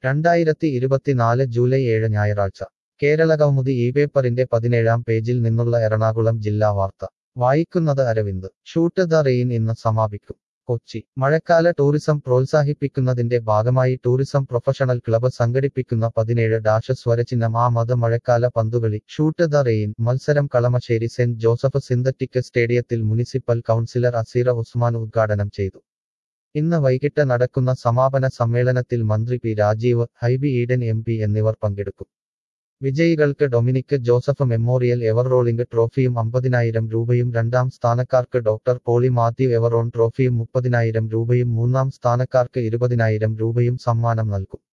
രണ്ടായിരത്തി ഇരുപത്തിനാല് ജൂലൈ ഏഴ് ഞായറാഴ്ച കേരളകൗമുദി ഈ പേപ്പറിന്റെ പതിനേഴാം പേജിൽ നിന്നുള്ള എറണാകുളം ജില്ലാ വാർത്ത വായിക്കുന്നത് അരവിന്ദ് ഷൂട്ട് ദ റെയിൻ ഇന്ന് സമാപിക്കും കൊച്ചി മഴക്കാല ടൂറിസം പ്രോത്സാഹിപ്പിക്കുന്നതിന്റെ ഭാഗമായി ടൂറിസം പ്രൊഫഷണൽ ക്ലബ്ബ് സംഘടിപ്പിക്കുന്ന പതിനേഴ് ഡാഷ് സ്വരചിഹ്നം ആ മത മഴക്കാല പന്തുകളി ഷൂട്ട് ദ റെയിൻ മത്സരം കളമശ്ശേരി സെന്റ് ജോസഫ് സിന്തറ്റിക് സ്റ്റേഡിയത്തിൽ മുനിസിപ്പൽ കൗൺസിലർ അസീറ ഉസ്മാൻ ഉദ്ഘാടനം ചെയ്തു ഇന്ന് വൈകിട്ട് നടക്കുന്ന സമാപന സമ്മേളനത്തിൽ മന്ത്രി P Rajeev Hibi Eden M P എന്നിവർ പങ്കെടുക്കും വിജയികൾക്ക് ഡൊമിനിക് ജോസഫ് മെമ്മോറിയൽ എവർറോളിംഗ് ട്രോഫിയും അമ്പതിനായിരം രൂപയും രണ്ടാം സ്ഥാനക്കാർക്ക് ഡോക്ടർ പോളി മാത്യു എവറോൺ ട്രോഫിയും മുപ്പതിനായിരം രൂപയും മൂന്നാം സ്ഥാനക്കാർക്ക് ഇരുപതിനായിരം രൂപയും സമ്മാനം നൽകും